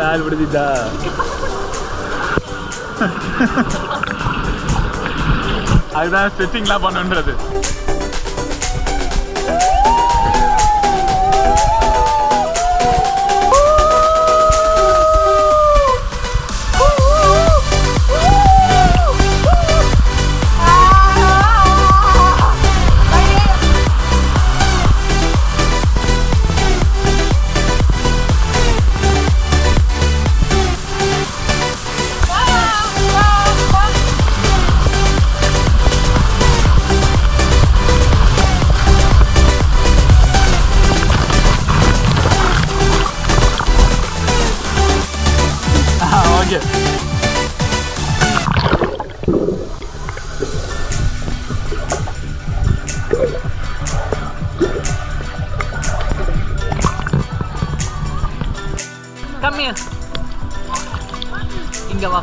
கால் பிடிச்சிட்டா அதுதான் ஸ்ட்ரெச்சிங்லாம் பண்ணுன்றது ஓகே கம்மியா இங்க வா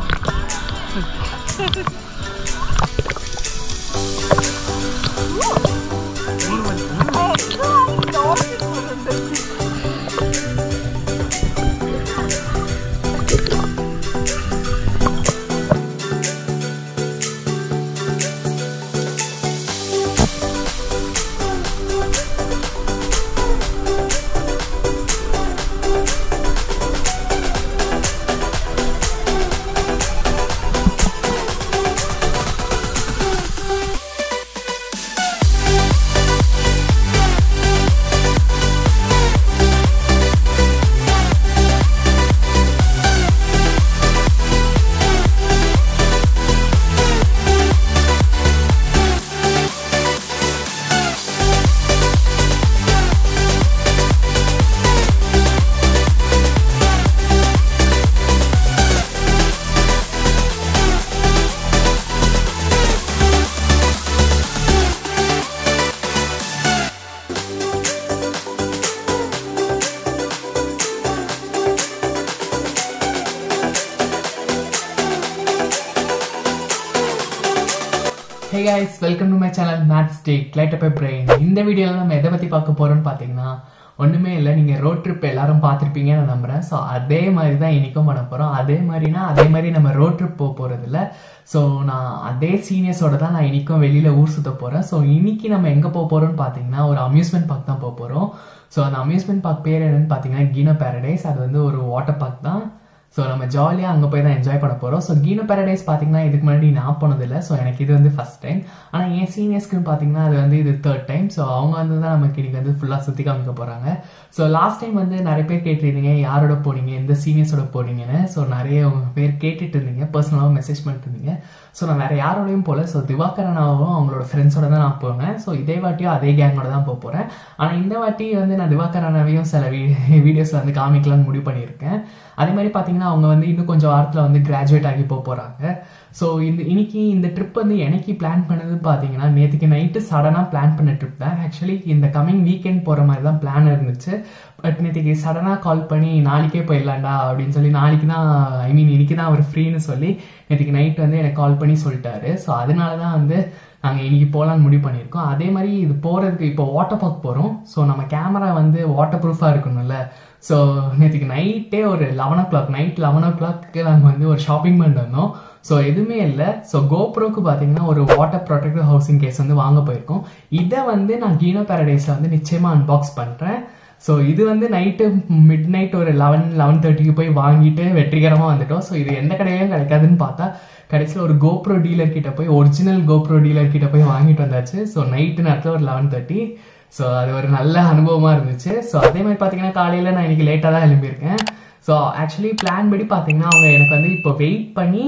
hey guys welcome to my channel maths take light up brain இந்த வீடியோவில் நம்ம எதை பற்றி பார்க்க போகிறோம்னு பார்த்தீங்கன்னா ஒன்றுமே இல்லை நீங்கள் ரோட் ட்ரிப் எல்லாரும் பார்த்துருப்பீங்கன்னு நான் நம்புகிறேன் ஸோ அதே மாதிரி தான் இன்றைக்கும் பண்ண போகிறோம் அதே மாதிரினா அதே மாதிரி நம்ம ரோட் ட்ரிப் போக போகிறதில்ல ஸோ நான் அதே சீனியர்ஸோட தான் நான் இன்றைக்கும் வெளியில் ஊர் சுற்ற போகிறேன் ஸோ இன்னைக்கு நம்ம எங்கே போக போகிறோம்னு பார்த்தீங்கன்னா ஒரு அம்யூஸ்மெண்ட் பார்க் தான் போக போகிறோம் ஸோ அந்த அம்யூஸ்மெண்ட் பார்க் பேர் என்னன்னு பார்த்தீங்கன்னா கீனோ பேரடைஸ் அது வந்து ஒரு வாட்டர் பார்க் தான் ஸோ நம்ம ஜாலியாக அங்கே போய் தான் என்ஜாய் பண்ண போகிறோம் ஸோ கீனோ பேரடைஸ் பார்த்தீங்கன்னா இதுக்கு முன்னாடி நான் போனதில்லை ஸோ எனக்கு இது வந்து ஃபஸ்ட் டைம் ஆனால் என் சீனியர்ஸ்க்கு பார்த்தீங்கன்னா அது வந்து இது தேர்ட் டைம் ஸோ அவங்க வந்து தான் நமக்கு இன்னைக்கு வந்து ஃபுல்லாக சுற்றி காமிக்க போகிறாங்க ஸோ லாஸ்ட் டைம் வந்து நிறைய பேர் கேட்டிருந்தீங்க யாரோட போனீங்க எந்த சீனியர்ஸோட போனீங்கன்னு ஸோ நிறைய பேர் கேட்டுட்டு இருந்தீங்க பர்சனலாக மெசேஜ் பண்ணிட்டு இருந்தீங்க ஸோ நான் வேறு யாரோடையும் போகல ஸோ திவாகரனாவும் அவங்களோட ஃப்ரெண்ட்ஸோட தான் நான் போவேன் ஸோ இதே வாட்டியும் அதே கேங்கோட தான் போக போகிறேன் ஆனால் இந்த வாட்டி வந்து நான் திவாகரனாவையும் சில வீ வீடியோஸில் வந்து காமிக்கலாம்னு முடிவு பண்ணியிருக்கேன் அதே மாதிரி பார்த்தீங்கன்னா அவங்க வந்து இன்னும் கொஞ்சம் வாரத்தில் வந்து கிராஜுவேட் ஆகி போக போகிறாங்க ஸோ இந்த இன்னைக்கு இந்த ட்ரிப் வந்து எனக்கு பிளான் பண்ணது பார்த்தீங்கன்னா நேற்றுக்கு நைட்டு சடனாக பிளான் பண்ண ட்ரிப் தான் ஆக்சுவலி இந்த கமிங் வீக்கெண்ட் போகிற மாதிரி தான் பிளான் இருந்துச்சு பட் நேற்றுக்கு சடனாக கால் பண்ணி நாளைக்கே போயிடலாம்டா அப்படின்னு சொல்லி நாளைக்கு தான் ஐ மீன் இன்னைக்கு தான் அவர் ஃப்ரீன்னு சொல்லி நேற்றுக்கு நைட் வந்து எனக்கு கால் பண்ணி சொல்லிட்டாரு ஸோ அதனால தான் வந்து நாங்கள் இன்னைக்கு போகலான்னு முடிவு பண்ணியிருக்கோம் அதே மாதிரி இது போகிறதுக்கு இப்போ வாட்டர் பார்க் போகிறோம் ஸோ நம்ம கேமரா வந்து வாட்டர் ப்ரூஃபாக இருக்கணும்ல ஸோ நேற்றுக்கு நைட்டே ஒரு eleven o'clock night eleven o'clock நாங்கள் வந்து ஒரு ஷாப்பிங் பண்ணிட்டு வந்தோம் ஸோ எதுவுமே இல்லை ஸோ கோப்ரோக்கு பார்த்தீங்கன்னா ஒரு வாட்டர் ப்ரொடெக்டிவ் ஹவுசிங் கேஸ் வந்து வாங்க போயிருக்கோம் இதை வந்து நான் கீனோ பேரடைஸில் வந்து நிச்சயமாக அன்பாக்ஸ் பண்ணுறேன் ஸோ இது வந்து நைட்டு மிட் நைட் ஒரு லெவன் லெவன் தேர்ட்டிக்கு போய் வாங்கிட்டு வெற்றிகரமாக வந்துட்டோம் ஸோ இது எந்த கடையிலும் கிடைக்காதுன்னு பார்த்தா கடைசியில் ஒரு கோப்ரோ டீலர் கிட்ட போய் ஒரிஜினல் கோப்ரோ டீலர் கிட்ட போய் வாங்கிட்டு வந்தாச்சு ஸோ நைட்டு நேரத்தில் ஒரு லெவன் தேர்ட்டி ஸோ அது ஒரு நல்ல அனுபவமாக இருந்துச்சு ஸோ அதே மாதிரி பார்த்தீங்கன்னா காலையில் நான் இன்னைக்கு லேட்டாக தான் எழும்பியிருக்கேன் ஸோ ஆக்சுவலி பிளான் படி பார்த்தீங்கன்னா அவங்க எனக்கு வந்து இப்போ வெயிட் பண்ணி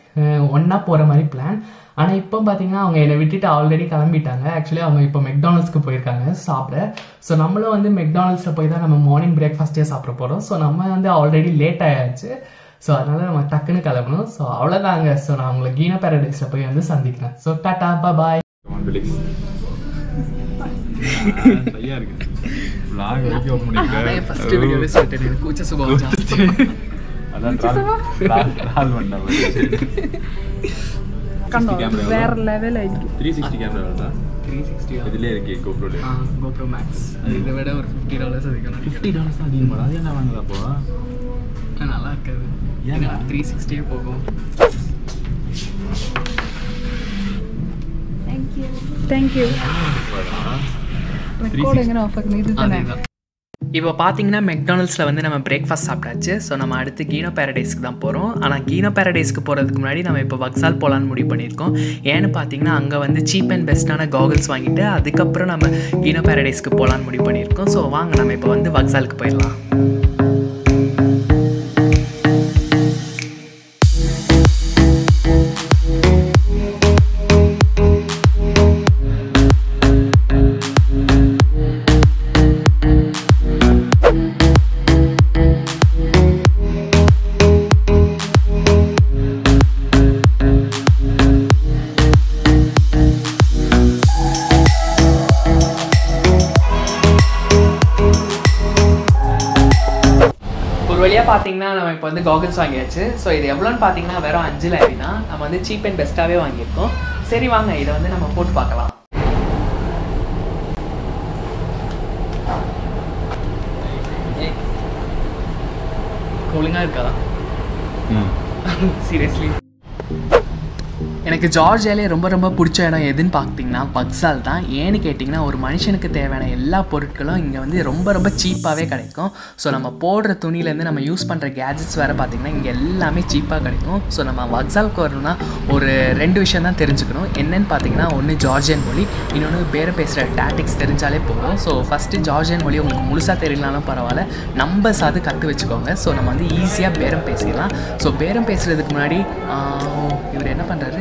ஒன்றா போகிற மாதிரி பிளான் ஆனால் இப்போ பார்த்தீங்கன்னா அவங்க என்னை விட்டுட்டு ஆல்ரெடி கிளம்பிட்டாங்க ஆக்சுவலி அவங்க இப்போ மெக்டானல்ஸ்க்கு போயிருக்காங்க சாப்பிட ஸோ நம்மளும் வந்து மெக்டானல்ஸில் போய் தான் நம்ம மார்னிங் பிரேக்ஃபாஸ்ட்டே சாப்பிட போகிறோம் ஸோ நம்ம வந்து ஆல்ரெடி லேட் ஆயாச்சு ஸோ அதனால நம்ம டக்குன்னு கிளம்பணும் ஸோ அவ்வளோதாங்க ஸோ நான் உங்களை கீன பேரடைஸில் போய் வந்து சந்திக்கிறேன் ஸோ டாட்டா பாய் சரியா இருக்கு vlog வரைக்கும் open பண்ணிருக்க. ஃபர்ஸ்ட் வீடியோவே சொல்லிட்டேன் எனக்கு கூச்ச சுபாவம் ஜாஸ்தி அதான் travel- travel- travel பண்ண കണ്ടോ 360 camera വേറെ வருதா? ലെവലായിരിക്കും 360 camera வருதா? த்ரீ சிக்ஸ்டி இதுலயே இருக்கு GoPro ல. ஆ கோப்ரோ மேக்ஸ் அது இதை விட ஒரு ஃபிஃப்டி டாலர்ஸ் அதிகம் ஃபிஃப்டி டாலர்ஸ் அதிகமாடா அது என்ன வாங்கல அப்போ நல்லா இருக்காது ஏன்? த்ரீ சிக்ஸ்டியே போகும் தேங்க்யூ ரெக்கார்ட் எங்கே ஆஃப் ஆகுது இது தானே இப்போ பார்த்தீங்கன்னா மெக்டானல்ட்ஸில் வந்து நம்ம பிரேக்ஃபாஸ்ட் சாப்பிட்டாச்சு ஸோ நம்ம அடுத்து கீனோ பேரடைஸ்க்கு தான் போகிறோம் ஆனால் கீனோ பேரடைஸ்க்கு போகிறதுக்கு முன்னாடி நம்ம இப்போ வக்ஸால் போகலான்னு முடிவு பண்ணியிருக்கோம் ஏன்னு பார்த்தீங்கன்னா அங்கே வந்து சீப் அண்ட் பெஸ்ட்டான காகல்ஸ் வாங்கிட்டு அதுக்கப்புறம் நம்ம கீனோ பேரடைஸ்க்கு போகலான்னு முடிவு பண்ணியிருக்கோம் ஸோ வாங்க நம்ம இப்போ வந்து வக்ஸாலுக்கு போயிடலாம் ஒரு வழியாக பார்த்தீங்கன்னா நம்ம இப்போ வந்து காகல்ஸ் வாங்கியாச்சு ஸோ இது எவ்வளோன்னு பார்த்தீங்கன்னா வெறும் அஞ்சு லேரி தான் நம்ம வந்து சீப் அண்ட் பெஸ்ட்டாகவே வாங்கியிருக்கோம் சரி வாங்க இதை வந்து நம்ம போட்டு பார்க்கலாம் ஒழுங்காக இருக்காதா ம் சீரியஸ்லி எனக்கு ஜார்ஜியாலே ரொம்ப ரொம்ப பிடிச்ச இடம் எதுன்னு பார்த்தீங்கன்னா பக்ஸால் தான் ஏன்னு கேட்டிங்கன்னா ஒரு மனுஷனுக்கு தேவையான எல்லா பொருட்களும் இங்கே வந்து ரொம்ப ரொம்ப சீப்பாகவே கிடைக்கும் ஸோ நம்ம போடுற துணியிலேருந்து நம்ம யூஸ் பண்ணுற கேஜெட்ஸ் வேறு பார்த்திங்கன்னா இங்கே எல்லாமே சீப்பாக கிடைக்கும் ஸோ நம்ம வக்ஸாலுக்கு வரணும்னா ஒரு ரெண்டு விஷயம் தான் தெரிஞ்சுக்கணும் என்னன்னு பார்த்தீங்கன்னா ஒன்று ஜார்ஜியன் மொழி இன்னொன்று பேர பேசுகிற டாட்டிக்ஸ் தெரிஞ்சாலே போதும் ஸோ ஃபஸ்ட்டு ஜார்ஜியன் மொழி உங்களுக்கு முழுசாக தெரியலனாலும் பரவாயில்ல நம்பர்ஸ் அது கற்று வச்சுக்கோங்க ஸோ நம்ம வந்து ஈஸியாக பேரம் பேசிடலாம் ஸோ பேரம் பேசுகிறதுக்கு முன்னாடி ஆஹ், இவர் என்ன பண்ணுறாரு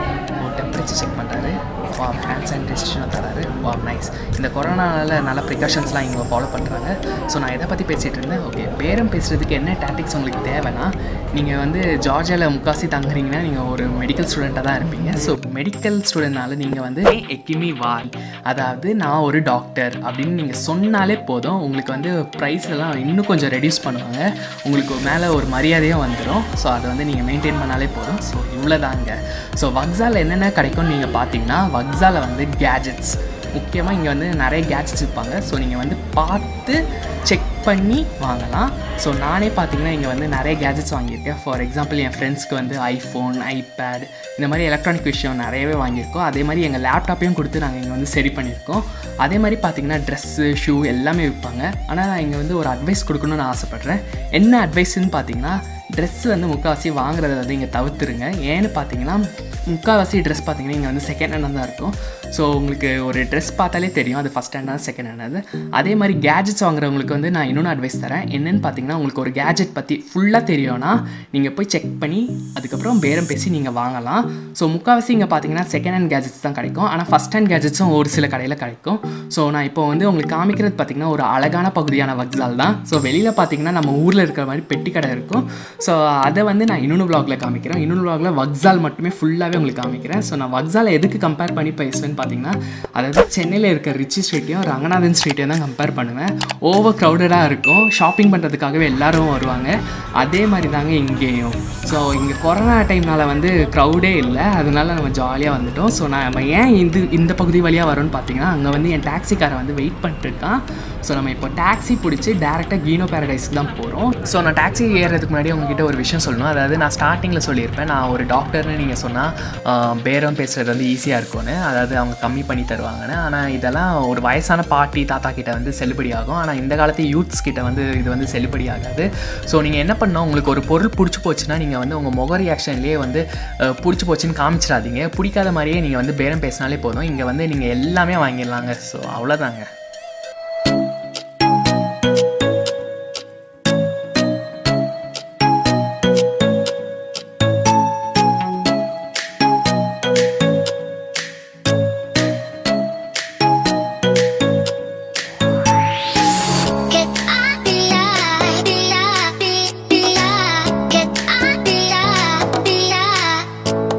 ஓ டெம்பரேச்சர் செக் பண்ணுறாரு வா ஹேண்ட் சானிடைசேஷன் தராரு வா நைஸ் இந்த கொரோனாவில் நல்ல ப்ரிகாஷன்ஸ்லாம் இங்கே ஃபாலோ பண்ணுறாங்க ஸோ நான் எதை பற்றி பேசிகிட்டு இருந்தேன் ஓகே பேரம் பேசுகிறதுக்கு என்ன டாக்டிக்ஸ் உங்களுக்கு தேவைன்னா நீங்கள் வந்து ஜார்ஜியாவில் முக்காசி தங்குறீங்கன்னா நீங்கள் ஒரு மெடிக்கல் ஸ்டூடெண்ட்டாக தான் இருப்பீங்க ஸோ மெடிக்கல் ஸ்டூடெண்ட்னால நீங்கள் வந்து எக்கிமி வாய் அதாவது நான் ஒரு டாக்டர் அப்படின்னு நீங்கள் சொன்னாலே போதும் உங்களுக்கு வந்து ப்ரைஸ் எல்லாம் இன்னும் கொஞ்சம் ரெடியூஸ் பண்ணுவாங்க உங்களுக்கு மேலே ஒரு மரியாதையும் வந்துடும் ஸோ அதை வந்து நீங்கள் மெயின்டைன் பண்ணாலே போதும் ஸோ இவ்வளோதாங்க ஸோ வக்ஸால் என்னென்ன கிடைக்கும்னு நீங்கள் பார்த்தீங்கன்னா வக்ஸால வந்து கேஜெட்ஸ் முக்கியமாக இங்கே வந்து நிறைய கேட்ஜெட்ஸ் விற்பாங்க ஸோ நீங்கள் வந்து பார்த்து செக் பண்ணி வாங்கலாம் ஸோ நானே பார்த்தீங்கன்னா இங்கே வந்து நிறைய கேஜெட்ஸ் வாங்கியிருக்கேன் ஃபார் எக்ஸாம்பிள் என் ஃப்ரெண்ட்ஸ்க்கு வந்து ஐஃபோன் ஐபேட் இந்த மாதிரி எலக்ட்ரானிக் விஷயம் நிறையவே வாங்கியிருக்கோம் அதே மாதிரி எங்கள் லேப்டாப்பையும் கொடுத்து நாங்கள் இங்கே வந்து சரி பண்ணியிருக்கோம் அதே மாதிரி பார்த்தீங்கன்னா ட்ரெஸ்ஸு ஷூ எல்லாமே விற்பாங்க ஆனால் நான் இங்கே வந்து ஒரு அட்வைஸ் கொடுக்கணும்னு ஆசைப்பட்றேன் என்ன அட்வைஸ்ன்னு பார்த்தீங்கன்னா ட்ரெஸ் வந்து முக்கால்வாசி வாங்குறத வந்து இங்கே தவிர்த்துருங்க ஏன்னு பார்த்தீங்கன்னா முக்கால்வாசி ட்ரெஸ் பார்த்தீங்கன்னா இங்கே வந்து செகண்ட் ஹேண்டாக தான் இருக்கும் ஸோ உங்களுக்கு ஒரு ட்ரெஸ் பார்த்தாலே தெரியும் அது ஃபஸ்ட் ஹேண்டாக செகண்ட் ஹேண்டாக அதே மாதிரி கேஜெட்ஸ் வாங்குறவங்களுக்கு வந்து நான் இன்னொன்று அட்வைஸ் தரேன் என்னென்னு பார்த்தீங்கன்னா உங்களுக்கு ஒரு கேஜெட் பற்றி ஃபுல்லாக தெரியும்னா நீங்கள் போய் செக் பண்ணி அதுக்கப்புறம் பேரம் பேசி நீங்கள் வாங்கலாம் ஸோ முக்கால்வாசி இங்கே பார்த்தீங்கன்னா செகண்ட் ஹேண்ட் கேஜெட்ஸ் தான் கிடைக்கும் ஆனால் ஃபஸ்ட் ஹேண்ட் கேஜெட்ஸும் ஒரு சில கடையில் கிடைக்கும் ஸோ நான் இப்போ வந்து உங்களுக்கு காமிக்கிறது பார்த்தீங்கன்னா ஒரு அழகான பகுதியான வக்ஸால் தான் ஸோ வெளியில் பார்த்தீங்கன்னா நம்ம ஊரில் இருக்கிற மாதிரி பெட்டி கடை இருக்கும் ஸோ அதை வந்து நான் இன்னொன்று vlogல காமிக்கிறேன் இன்னொன்று vlogல வக்ஸால் மட்டுமே ஃபுல்லாகவே உங்களுக்கு காமிக்கிறேன் ஸோ நான் வக்ஸாலை எதுக்கு கம்பேர் பண்ணி பேசுவேன்னு பார்த்தீங்கன்னா அதாவது சென்னையில் இருக்க ரிச்சி ஸ்ட்ரீட்டையும் ரங்கநாதன் ஸ்ட்ரீட்டையும் தான் கம்பேர் பண்ணுவேன் ஓவர் க்ரௌடடாக இருக்கும் ஷாப்பிங் பண்ணுறதுக்காகவே எல்லாரும் வருவாங்க அதே மாதிரி தாங்க இங்கேயும் ஸோ இங்கே கொரோனா டைம்னால வந்து க்ரௌடே இல்லை அதனால நம்ம ஜாலியாக வந்துட்டோம் ஸோ நான் நம்ம ஏன் இது இந்த பகுதி வழியாக வரோம்னு பார்த்தீங்கன்னா அங்கே வந்து என் டாக்ஸிக்காரை வந்து வெயிட் பண்ணிட்டுருக்கான் ஸோ நம்ம இப்போ டாக்ஸி பிடிச்சி டேரெக்டாக கீனோ பேரடைஸ்க்கு தான் போகிறோம் ஸோ நான் டாக்ஸி ஏறுறதுக்கு முன்னாடி உங்ககிட்ட ஒரு விஷயம் சொல்லணும் அதாவது நான் ஸ்டார்டிங்கில் சொல்லியிருப்பேன் நான் ஒரு டாக்டர்னு நீங்கள் சொன்னால் பேரம் பேசுகிறது வந்து ஈஸியாக இருக்கும்னு அதாவது அவங்க கம்மி பண்ணி தருவாங்கன்னு ஆனால் இதெல்லாம் ஒரு வயசான பாட்டி தாத்தா கிட்ட வந்து செல்லுபடி ஆகும் ஆனால் இந்த காலத்து யூத்ஸ் கிட்ட வந்து இது வந்து செல்லுபடி ஆகாது ஸோ நீங்கள் என்ன பண்ணணும் உங்களுக்கு ஒரு பொருள் பிடிச்சி போச்சுன்னா நீங்கள் வந்து உங்கள் முக ரியாக்ஷன்லேயே வந்து அஹ், பிடிச்சி போச்சுன்னு காமிச்சிடாதீங்க பிடிக்காத மாதிரியே நீங்கள் வந்து பேரம் பேசினாலே போதும் இங்கே வந்து நீங்கள் எல்லாமே வாங்கிடலாங்க ஸோ அவ்வளோதாங்க Get on the line, the line, the the line. Get on the line, the line.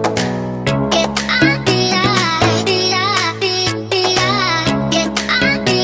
Get on the line, the line, the the line. Get on the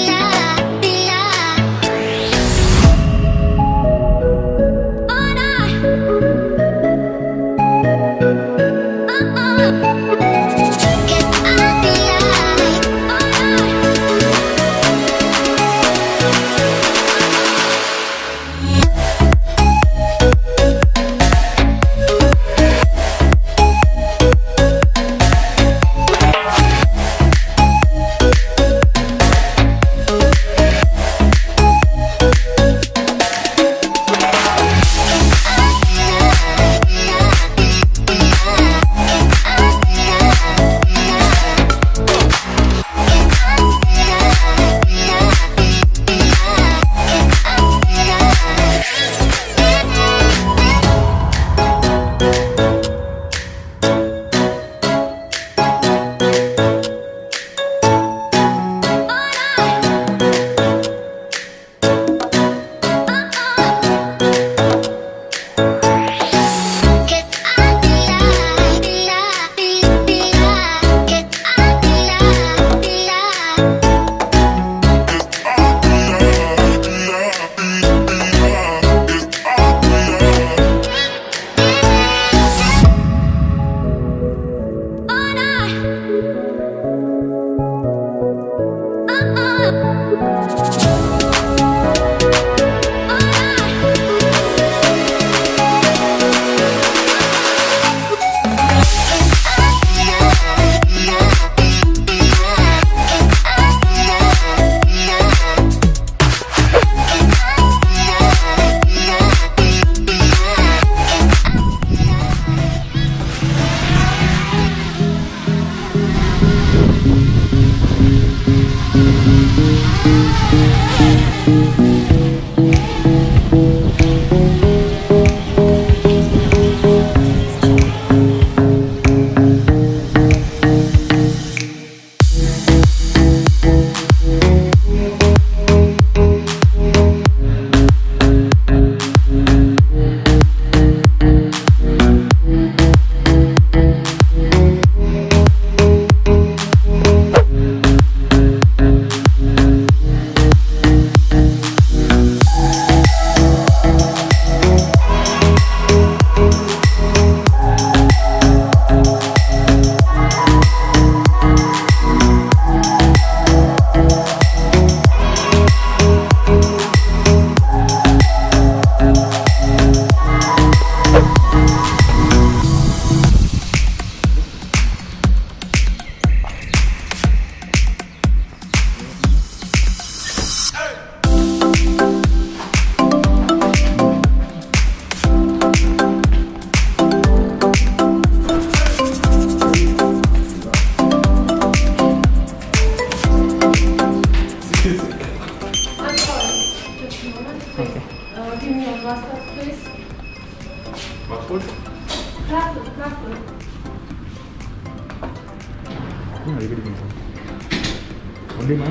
முடியுமா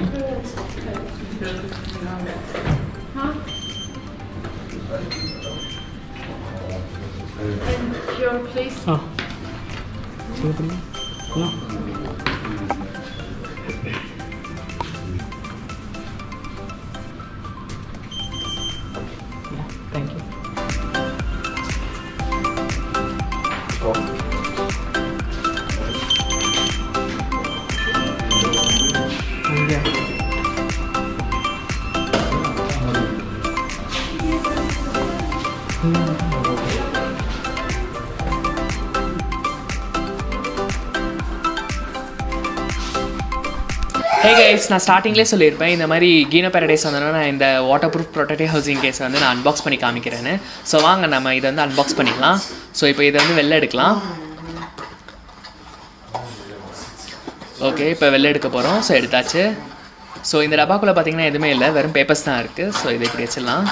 ஆ சொல்லுங்க தேங்க்யூ அங்கே ஹே கைஸ் நான் ஸ்டார்டிங்லேயே சொல்லியிருப்பேன் இந்த மாதிரி Keno paradise வந்தோன்னா நான் இந்த waterproof protective housing case வந்து நான் அன்பாக்ஸ் பண்ணி காமிக்கிறேன்னு ஸோ வாங்க நம்ம இதை வந்து அன்பாக்ஸ் பண்ணிக்கலாம் ஸோ இப்போ இதை வந்து வெளில எடுக்கலாம் ஓகே இப்போ வெளில எடுக்க போகிறோம் ஸோ எடுத்தாச்சு ஸோ இந்த டப்பாக்குள்ளே பார்த்தீங்கன்னா எதுவுமே இல்லை வெறும் பேப்பர்ஸ் தான் இருக்குது ஸோ இதை இப்படி வச்சிடலாம்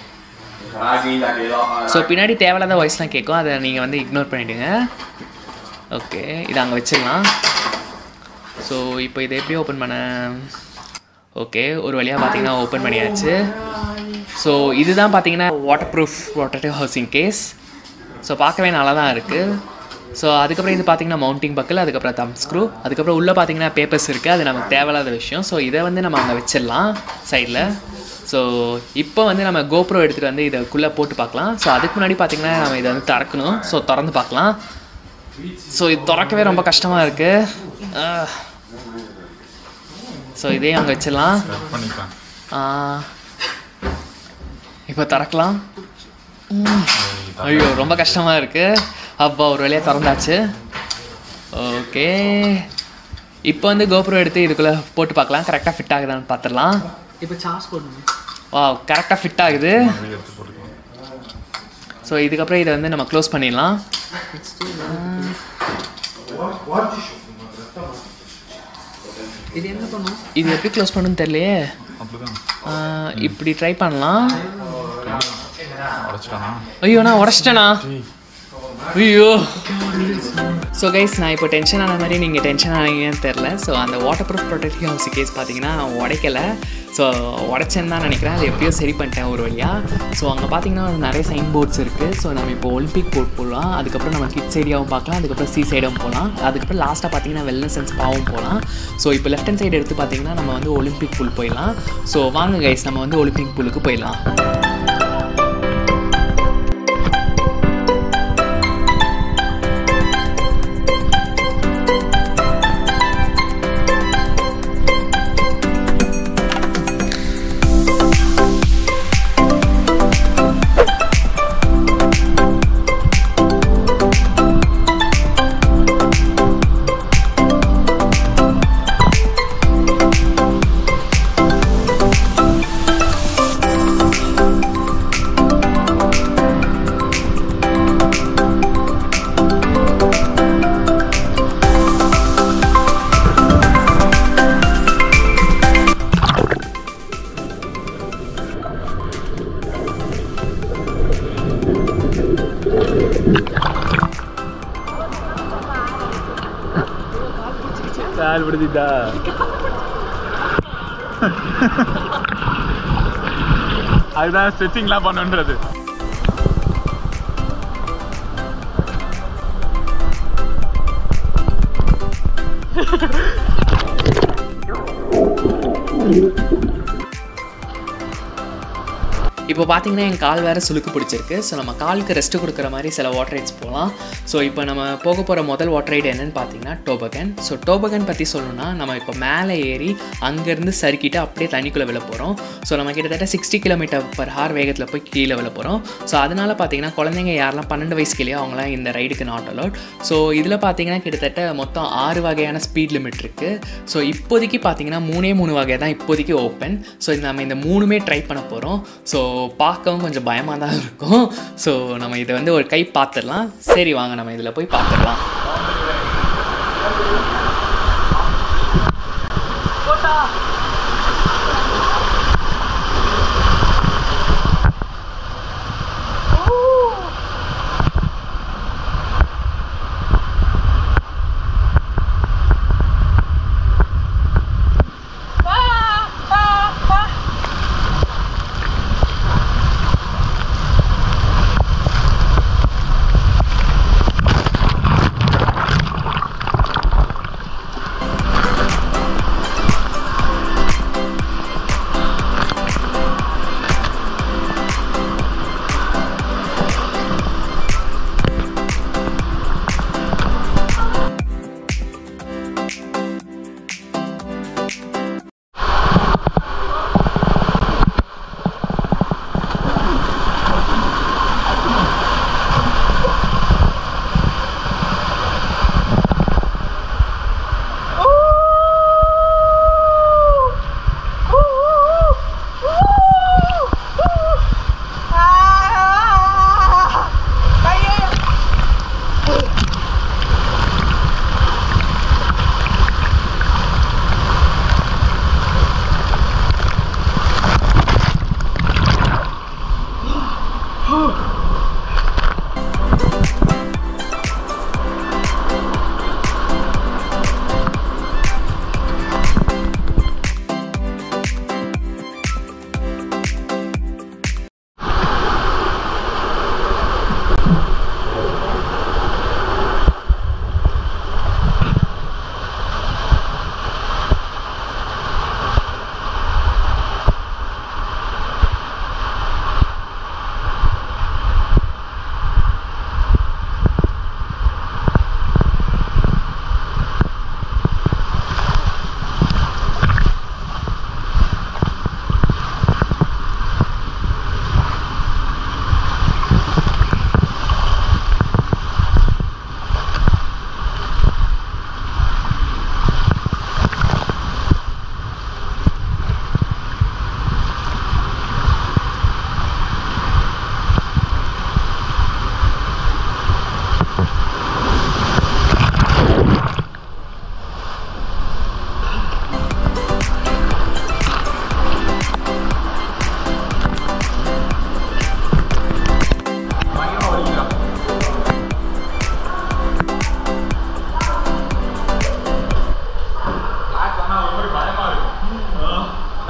ஸோ பின்னாடி தேவையில்லாத வாய்ஸ்லாம் கேட்கும் அதை நீங்கள் வந்து இக்னோர் பண்ணிவிடுங்க ஓகே இதை அங்கே வச்சிடலாம் ஸோ இப்போ இதை எப்படி ஓப்பன் பண்ண ஓகே ஒரு வழியாக பார்த்தீங்கன்னா ஓப்பன் பண்ணியாச்சு ஸோ இதுதான் பார்த்தீங்கன்னா waterproof water housing case so பார்க்கவே நல்லா தான் இருக்குது ஸோ அதுக்கப்புறம் இது பார்த்தீங்கன்னா மவுண்டிங் பக்கல் அதுக்கப்புறம் தம் ஸ்க்ரூ அதுக்கப்புறம் உள்ளே பார்த்தீங்கன்னா பேப்பர்ஸ் இருக்குது அது நமக்கு தேவையில்லாத விஷயம் ஸோ இதை வந்து நம்ம அங்கே வச்சிடலாம் சைடில் ஸோ இப்போ வந்து நம்ம கோப்ரோ எடுத்துகிட்டு வந்து இதுக்குள்ளே போட்டு பார்க்கலாம் ஸோ அதுக்கு முன்னாடி பார்த்தீங்கன்னா நம்ம இதை வந்து திறக்கணும் ஸோ திறந்து பார்க்கலாம் ஸோ இது திறக்கவே ரொம்ப கஷ்டமாக இருக்குது ஸோ இதையும் அங்கே வச்சிடலாம் கட் பண்ணிக்கலாம் ஆ, இப்போ திறக்கலாம் ம். ஐயோ ரொம்ப கஷ்டமாக இருக்குது அப்பா ஒரு வழியாக திறந்தாச்சு ஓகே இப்போ வந்து கோபுரம் எடுத்து இதுக்குள்ளே போட்டு பார்க்கலாம் கரெக்டாக ஃபிட் ஆகுதான்னு பார்த்துடலாம் இப்போ சார்ஜ் போடணும் வா கரெக்டாக ஃபிட் ஆகுது அப்படியே எடுத்து போட்டுக்கலாம் ஸோ இதுக்கப்புறம் இதை வந்து நம்ம க்ளோஸ் பண்ணிடலாம் இது என்ன பண்ணும் இது எப்படி க்ளோஸ் பண்ணணும்னு தெரியலையே அப்படிதான் ஆ, இப்படி ட்ரை பண்ணலாம் உடச்சிட்டானா ஐயோ நான் உடச்சிட்டேனா ஐயோ ஸோ கைஸ் நான் இப்போ டென்ஷன் ஆன மாதிரி நீங்கள் டென்ஷன் ஆனீங்கன்னு தெரில ஸோ அந்த waterproof protective house case பார்த்தீங்கன்னா உடைக்கலை ஸோ உடைச்சேன்னு தான் நினைக்கிறேன் அது எப்படியோ சரி பண்ணிட்டேன் ஒரு வழியாக ஸோ அங்கே பார்த்தீங்கன்னா நிறைய சைன் போர்ட்ஸ் இருக்குது ஸோ நம்ம இப்போ ஒலிம்பிக் போர்ட் போடலாம் அதுக்கப்புறம் நம்ம கிட்ஸ் ஏரியாவும் பார்க்கலாம் அதுக்கப்புறம் சி சைடும் போகலாம் அதுக்கப்புறம் லாஸ்ட்டாக பார்த்தீங்கன்னா வெல்னஸ் அண்ட் ஸ்பாவும் போகலாம் ஸோ இப்போ லெஃப்ட் ஹேண்ட் சைடு எடுத்து பார்த்தீங்கன்னா நம்ம வந்து ஒலிம்பிக் பூல் போயிடலாம் ஸோ வாங்க கைஸ் நம்ம வந்து ஒலிம்பிக் பூலுக்கு போயிடலாம் கால் விடுதிட்டா அதுதான் ஸ்ட்ரெச்சிங்லாம் பண்ணுன்றது இப்போ பார்த்தீங்கன்னா என் கால் வேறு சுளுக்கு பிடிச்சிருக்கு ஸோ நம்ம காலுக்கு ரெஸ்ட் கொடுக்குற மாதிரி சில வாட்டர் ரைட்ஸ் போகலாம் ஸோ இப்போ நம்ம போக போகிற முதல் வாட்டர் ரைடு என்னன்னு பார்த்தீங்கன்னா டோபகன் ஸோ டோபகன் பற்றி சொல்லணும்னா நம்ம இப்போ மேலே ஏறி அங்கேருந்து சறுக்கிட்டு அப்படியே தண்ணிக்குள்ளே விழ போகிறோம் ஸோ நம்ம கிட்டத்தட்ட சிக்ஸ்டி கிலோமீட்டர் பர் ஹார் வேகத்தில் போய் கீழே விழ போகிறோம் ஸோ அதனால் பார்த்தீங்கன்னா குழந்தைங்க யாரெல்லாம் பன்னெண்டு வயசு கீழே அவங்களாம் இந்த ரைடுக்கு நாட் அலவுட் ஸோ இதில் பார்த்தீங்கன்னா கிட்டத்தட்ட மொத்தம் ஆறு வகையான ஸ்பீட் லிமிட் இருக்குது ஸோ இப்போதைக்கு பார்த்தீங்கன்னா மூணே மூணு வகை தான் இப்போதைக்கு ஓப்பன் ஸோ நம்ம இந்த மூணுமே ட்ரை பண்ண போகிறோம் ஸோ பார்க்கவும் கொஞ்சம் பயமாக தான் இருக்கும் ஸோ நம்ம இதை வந்து ஒரு கை பார்த்துடலாம் சரி வாங்க நம்ம இதில் போய் பார்த்துடலாம்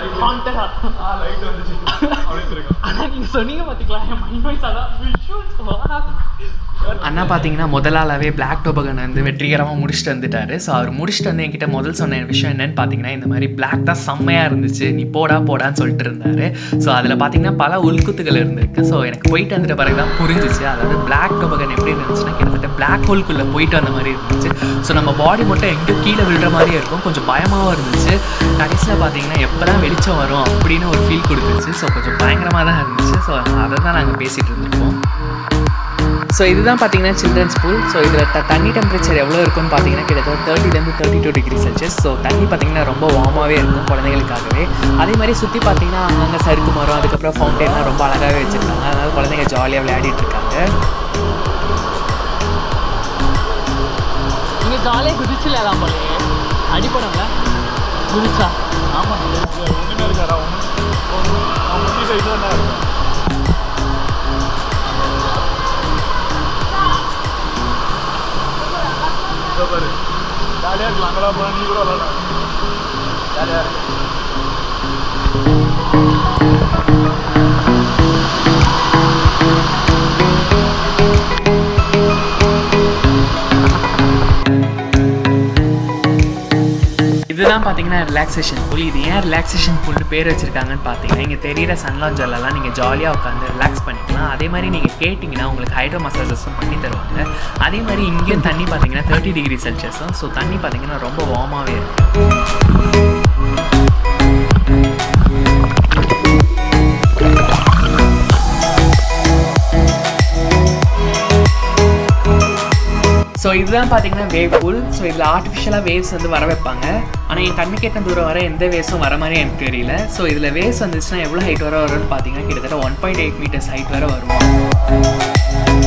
ஹாண்டடா லைட் வந்துச்சு அப்படியே இருக்கும் ஆனா நீங்க சொன்னீங்க பாத்தீங்களா என் மைண்ட் வாய்ஸ் அதான் அண்ணா பார்த்தீங்கன்னா முதலாளாவே பிளாக் டோபகன் வந்து வெற்றிகரமாக முடிச்சுட்டு வந்துட்டாரு ஸோ அவர் முடிச்சுட்டு வந்து என்கிட்ட முதல் சொன்ன விஷயம் என்னன்னு பார்த்தீங்கன்னா இந்த மாதிரி பிளாக் தான் செம்மையாக இருந்துச்சு நீ போடா போடான்னு சொல்லிட்டு இருந்தாரு ஸோ அதில் பார்த்தீங்கன்னா பல உள்குத்துகள் இருந்திருக்கு ஸோ எனக்கு போயிட்டு வந்துட்ட பிறகு தான் புரிஞ்சிச்சு அதாவது பிளாக் டோபகன் எப்படி இருந்துச்சுன்னா கிட்டத்தட்ட பிளாக் ஹோல்குள்ளே போயிட்டு வந்த மாதிரி இருந்துச்சு ஸோ நம்ம பாடி மட்டும் எங்கேயோ கீழே விழுற மாதிரியே இருக்கும் கொஞ்சம் பயமாகவும் இருந்துச்சு கடைசியில் பார்த்தீங்கன்னா எப்போ தான் வெளிச்சம் வரும் அப்படின்னு ஒரு ஃபீல் கொடுத்துச்சு ஸோ கொஞ்சம் பயங்கரமாக தான் இருந்துச்சு ஸோ அதை தான் நாங்கள் பேசிகிட்டு இருந்திருக்கோம் ஸோ இதுதான் பார்த்தீங்கன்னா சில்ட்ரன்ஸ் பூல் ஸோ இதில் த தண்ணி டெம்பரேச்சர் எவ்வளோ இருக்கும்னு பார்த்தீங்கன்னா கிட்டத்தட்ட தேர்ட்டிலேருந்து thirty two degree Celsius so தண்ணி பார்த்தீங்கன்னா ரொம்ப வார்மாகவே இருக்கும் குழந்தைகளுக்காகவே அதே மாதிரி சுற்றி பார்த்தீங்கன்னா அங்கங்கே சறுக்கு மரம் அதுக்கப்புறம் ஃபவுண்டெயின்லாம் ரொம்ப அழகாகவே வச்சுருக்காங்க அதனால குழந்தைங்க ஜாலியாக விளையாடிட்டு இருக்காங்க நீங்கள் ஜாலியாக குதிச்சுலாம் போலே அடிப்படம்ல குதிச்சா ஆமாம் ஒன்றுமே இருக்காரா ஒன்று அவன் முன்னாடி சைடு தான் இருக்கும் இதோ பாரு ஜாலியாக இருக்கலாம் அங்கெல்லாம் போனால் நீ கூட விளாடலாம் ஜாலியாக இருக்கு இதுதான் பார்த்தீங்கன்னா ரிலாக்ஸேஷன் பூல் இது ஏன் ரிலாக்ஸேஷன் பூல்னு பேர் வச்சிருக்காங்கன்னு பார்த்தீங்கன்னா இங்கே தெரியிற சன்லாஞ்சர்லாம் நீங்கள் ஜாலியாக உட்காந்து ரிலாக்ஸ் பண்ணிக்கலாம் அதே மாதிரி நீங்கள் கேட்டிங்கன்னா உங்களுக்கு ஹைட்ரோ மசாஜஸும் பண்ணி தருவாங்க அதே மாதிரி இங்கேயும் தண்ணி பார்த்தீங்கன்னா தேர்ட்டி டிகிரி செல்சியஸும் ஸோ தண்ணி பார்த்தீங்கன்னா ரொம்ப வார்மாகவே இருக்கும் ஸோ இதுதான் பார்த்தீங்கன்னா வேவ் பூல் ஸோ இதில் ஆர்டிஃபிஷியலாக வேவ்ஸ் வந்து வர வைப்பாங்க ஆனால் என் கண்ணு கேட்ட தூரம் வர எந்த வேவ்ஸும் வர மாதிரி எனக்கு தெரியல ஸோ இதில் வேவ்ஸ் வந்துச்சுன்னா எவ்வளோ ஹைட் வர வரும்னு பார்த்தீங்கன்னா கிட்டத்தட்ட one point eight metres height வர வரும்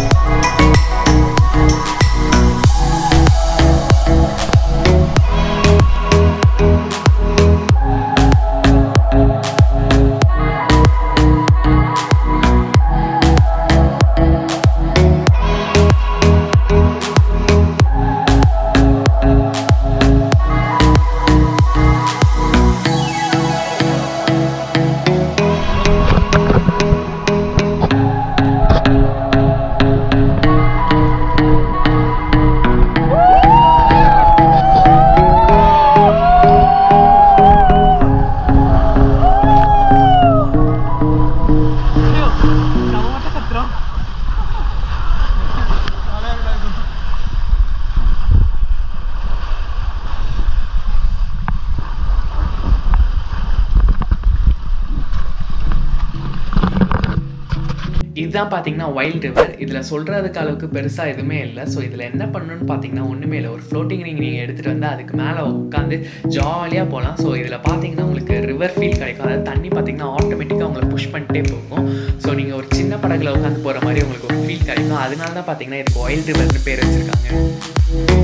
இதுதான் பார்த்தீங்கன்னா வைல்ட் ரிவர் இதில் சொல்கிறதுக்கு அளவுக்கு பெருசாக எதுவுமே இல்லை ஸோ இதில் என்ன பண்ணணும்னு பார்த்தீங்கன்னா ஒன்றுமே இல்லை ஒரு ஃப்ளோட்டிங் ரிங் நீங்கள் எடுத்துகிட்டு வந்து அதுக்கு மேலே உட்காந்து ஜாலியாக போகலாம் ஸோ இதில் பார்த்தீங்கன்னா உங்களுக்கு ரிவர் ஃபீல் கிடைக்கும் அதாவது தண்ணி பார்த்தீங்கன்னா ஆட்டோமேட்டிக்காக உங்களை புஷ் பண்ணிட்டே போகும் ஸோ நீங்கள் ஒரு சின்ன படகுல உட்காந்து போகிற மாதிரி உங்களுக்கு ஒரு ஃபீல் கிடைக்கும் அதனால தான் பார்த்தீங்கன்னா இதுக்கு வைல்ட் ரிவர்னு பேர் வச்சுருக்காங்க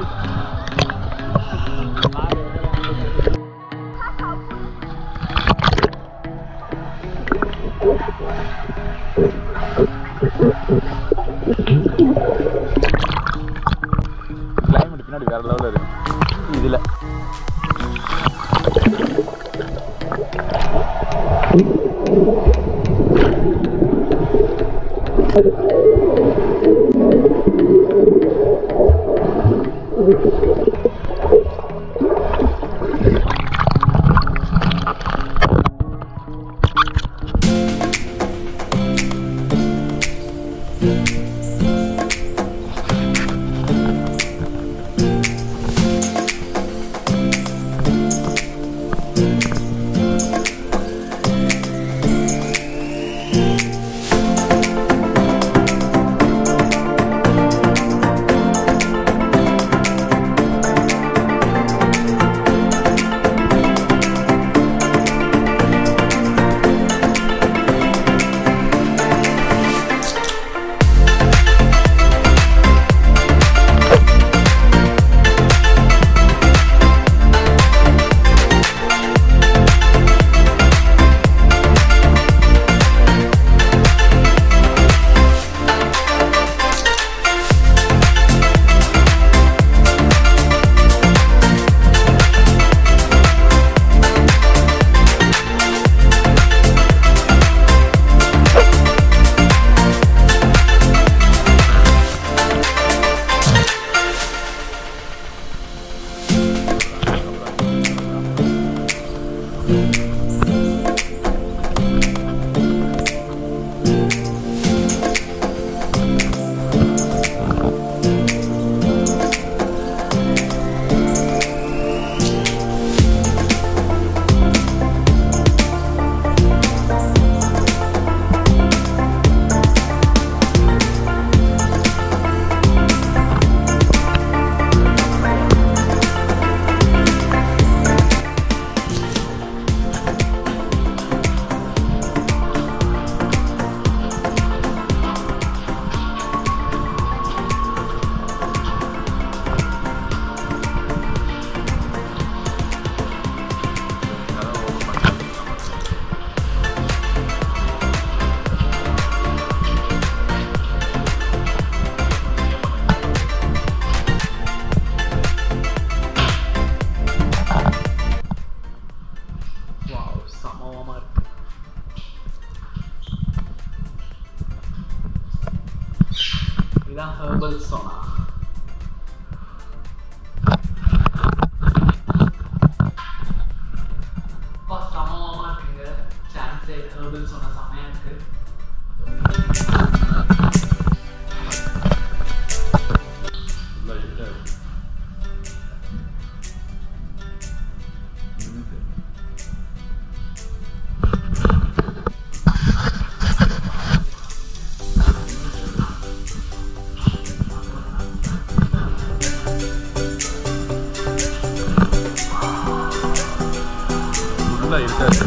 கிளைமேட் பின்னாடி வேற லெவலில் இருக்கு இதில் வாவ் சமமாக இருக்கு இதான் ஹெர்பல் சோனா சமமாக இருக்குங்க சான்ஸே ஹெர்பல் சோனா செமையாக இருக்கு ஃபுல்லாக இருக்காது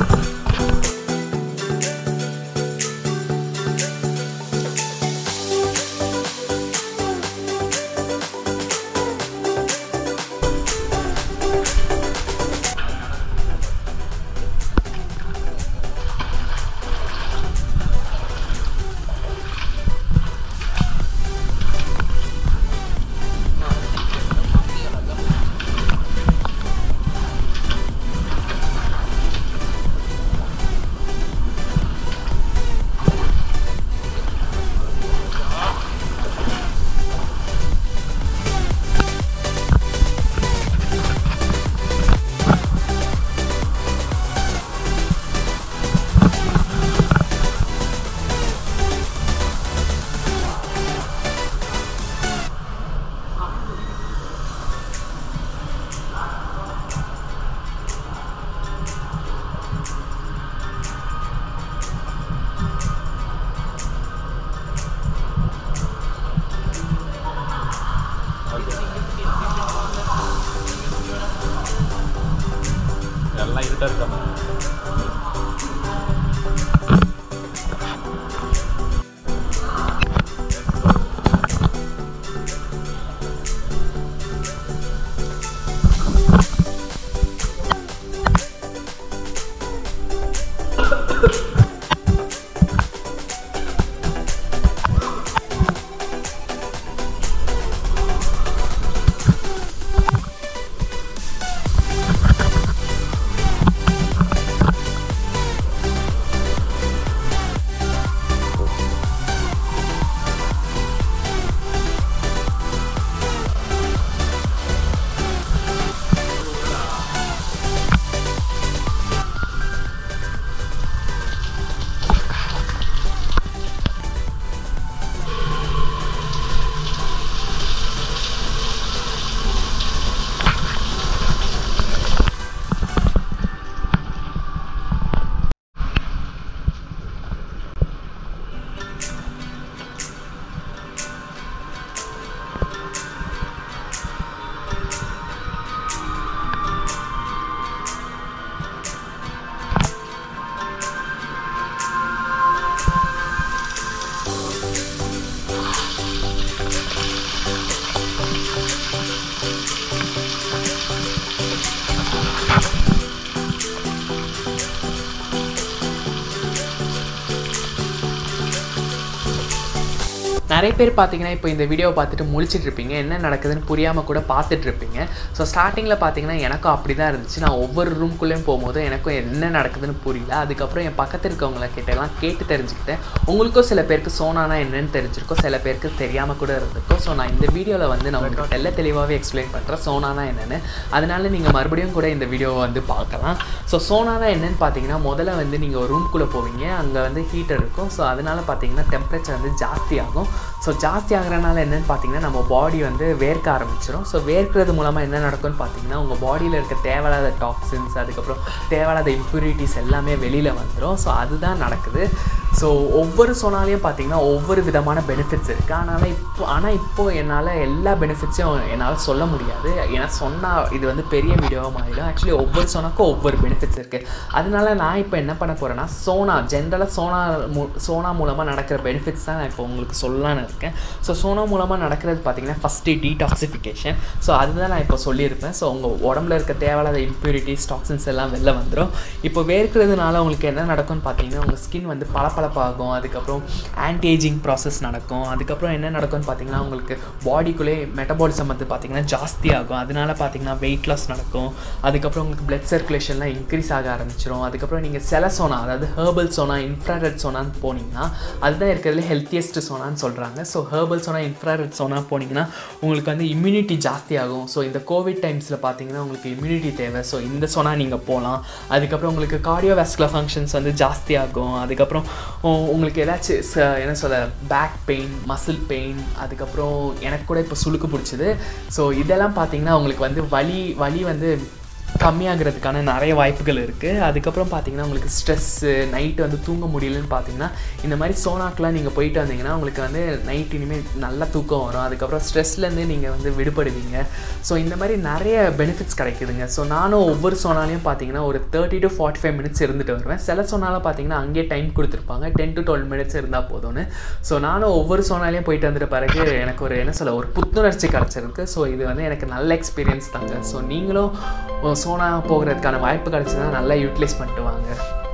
நிறைய பேர் பார்த்தீங்கன்னா இப்போ இந்த வீடியோவை பார்த்துட்டு முழிச்சிட்டு இருப்பீங்க என்ன நடக்குதுன்னு புரியாமல் கூட பார்த்துட்டு இருப்பீங்க ஸோ ஸ்டார்டிங்கில் பார்த்தீங்கன்னா எனக்கும் அப்படி தான் இருந்துச்சு நான் ஒவ்வொரு ரூம்குள்ளேயும் போகும்போது எனக்கும் என்ன நடக்குதுன்னு புரியல அதுக்கப்புறம் என் பக்கத்தில் இருக்கவங்கள கிட்டலாம் கேட்டு தெரிஞ்சுக்கிட்டேன் உங்களுக்கும் சில பேருக்கு சோனானா என்னன்னு தெரிஞ்சிருக்கும் சில பேருக்கு தெரியாமல் கூட இருந்திருக்கும் ஸோ நான் இந்த வீடியோவில் வந்து நான் உங்களுக்கு தெல்ல தெளிவாகவே எக்ஸ்பிளைன் பண்ணுறேன் சோனானா என்னென்னு அதனால நீங்கள் மறுபடியும் கூட இந்த வீடியோவை வந்து பார்க்கலாம் ஸோ சோனானா என்னன்னு பார்த்தீங்கன்னா முதல்ல வந்து நீங்கள் ஒரு ரூம்குள்ளே போவீங்க அங்கே வந்து ஹீட்டர் இருக்கும் ஸோ அதனால பார்த்தீங்கன்னா டெம்பரேச்சர் வந்து ஜாஸ்தி ஆகும் ஸோ ஜாஸ்தி ஆகுறனால என்னன்னு பார்த்தீங்கன்னா நம்ம பாடி வந்து வேர்க்க ஆரம்பிச்சிடும் ஸோ வேர்க்கிறது மூலமாக என்ன நடக்கும்னு பார்த்தீங்கன்னா உங்கள் பாடியில் இருக்க தேவையில்லாத டாக்ஸின்ஸ் அதுக்கப்புறம் தேவையில்லாத இம்ப்யூரிட்டிஸ் எல்லாமே வெளியில் வந்துடும் ஸோ அதுதான் நடக்குது ஸோ ஒவ்வொரு சோனாலையும் பார்த்தீங்கன்னா ஒவ்வொரு விதமான பெனிஃபிட்ஸ் இருக்குது அதனால் இப்போ ஆனால் இப்போது என்னால் எல்லா பெனிஃபிட்ஸையும் என்னால் சொல்ல முடியாது ஏன்னா சொன்னால் இது வந்து பெரிய வீடியோவாக மாறிடும் ஆக்சுவலி ஒவ்வொரு சோனாக்கும் ஒவ்வொரு பெனிஃபிட்ஸ் இருக்குது அதனால நான் இப்போ என்ன பண்ண போகிறேன்னா சோனா ஜென்ரலாக சோனா மூ சோனா மூலமாக நடக்கிற பெனிஃபிட்ஸ் தான் நான் இப்போ உங்களுக்கு சொல்லலான்னு இருக்கேன் ஸோ சோனா மூலமாக நடக்கிறது பார்த்தீங்கன்னா ஃபஸ்ட்டு டீடாக்சிஃபிகேஷன் ஸோ அதுதான் நான் இப்போ சொல்லியிருப்பேன் ஸோ உங்கள் உடம்புல இருக்க தேவையில்லாத இம்ப்யூரிட்டிஸ் டாக்ஸின்ஸ் எல்லாம் வெளில வந்துடும் இப்போ வேர்க்கிறதுனால உங்களுக்கு என்ன நடக்கும்னு பார்த்தீங்கன்னா உங்கள் ஸ்கின் வந்து பளபளப்பாகும் அதுக்கப்புறம் ஆன்டி ஏஜிங் ப்ராசஸ் நடக்கும் அதுக்கப்புறம் என்ன நடக்கும்னு பார்த்தீங்கன்னா உங்களுக்கு பாடிக்குள்ளே மெட்டபாலிசம் வந்து பார்த்தீங்கன்னா ஜாஸ்தி ஆகும் அதனால பார்த்தீங்கன்னா வெயிட் லாஸ் நடக்கும் அதுக்கப்புறம் உங்களுக்கு பிளட் சர்க்குலேஷன்லாம் இன்க்ரீஸ் ஆக ஆரம்பிச்சிடும் அதுக்கப்புறம் நீங்கள் செல சோனா அதாவது ஹேர்பல் சோனா இன்ஃப்ராரெட் சோனான்னு போனீங்கன்னா அதுதான் இருக்கிறதுல ஹெல்த்தியஸ்ட் சோனான்னு சொல்கிறாங்க so herbal sauna infrared sauna போனீங்கன்னா உங்களுக்கு வந்து இம்யூனிட்டி ஜாஸ்தி ஆகும் ஸோ இந்த கோவிட் டைம்ஸில் பார்த்தீங்கன்னா உங்களுக்கு இம்யூனிட்டி தேவை ஸோ இந்த சோனா நீங்கள் போகலாம் அதுக்கப்புறம் உங்களுக்கு கார்டியோவாஸ்குலர் ஃபங்க்ஷன்ஸ் வந்து ஜாஸ்தி ஆகும் அதுக்கப்புறம் உ- உங்களுக்கு ஏதாச்சும் ச- என்ன சொல்ல பேக் பெயின் மசில் பெயின் அதுக்கப்புறம் எனக்கு கூட இப்போ சுளுக்கு பிடிச்சிது ஸோ இதெல்லாம் பார்த்தீங்கன்னா உங்களுக்கு வந்து வலி வலி வந்து கம்மியாகிறதுக்கான நிறைய வாய்ப்புகள் இருக்குது அதுக்கப்புறம் பார்த்தீங்கன்னா உங்களுக்கு ஸ்ட்ரெஸ்ஸு நைட்டு வந்து தூங்க முடியலன்னு பார்த்தீங்கன்னா இந்த மாதிரி சோனாக்கெலாம் நீங்கள் போயிட்டு வந்தீங்கன்னா உங்களுக்கு வந்து நைட் இனிமேல் நல்லா தூக்கம் வரும் அதுக்கப்புறம் ஸ்ட்ரெஸ்லேருந்து நீங்கள் வந்து விடுபடுவீங்க ஸோ இந்த மாதிரி நிறைய பெனிஃபிட்ஸ் கிடைக்குதுங்க ஸோ நானும் ஒவ்வொரு சோனாலையும் பார்த்தீங்கன்னா ஒரு thirty to forty five minutes இருந்துட்டு வருவேன் சில சோனால பார்த்தீங்கன்னா அங்கேயே டைம் கொடுத்துருப்பாங்க டென் டு டுவெல் மினிட்ஸ் இருந்தால் போதும்னு ஸோ நானும் ஒவ்வொரு சோனாலையும் போயிட்டு வந்துட்ட பிறகு எனக்கு ஒரு என்ன சொல்ல ஒரு புத்துணர்ச்சி கிடச்சிருக்கு ஸோ இது வந்து எனக்கு நல்ல எக்ஸ்பீரியன்ஸ் தாங்க ஸோ நீங்களும் உம், சோனா போகிறதுக்கான வாய்ப்பு கிடச்சதுன்னா நல்லா யூட்டிலைஸ் பண்ணிட்டு வாங்க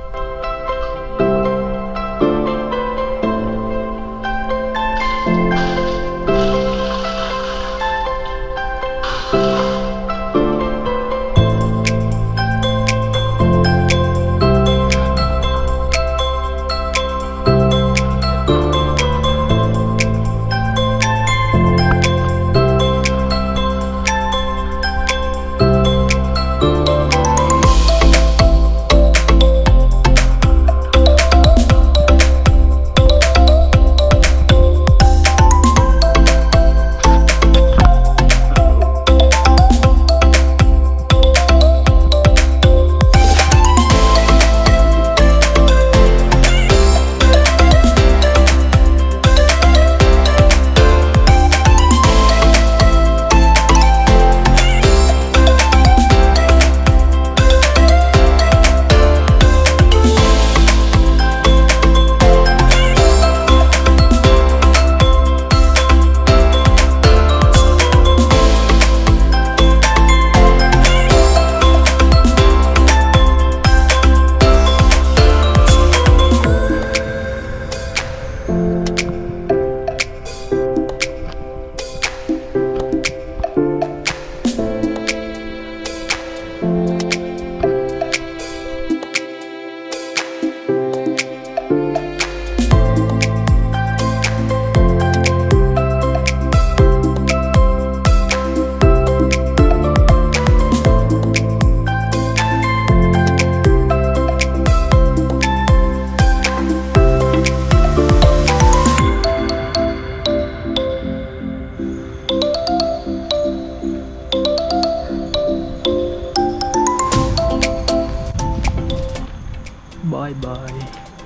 பாய் பாய்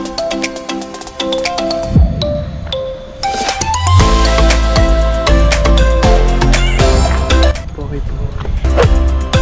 போய் போய்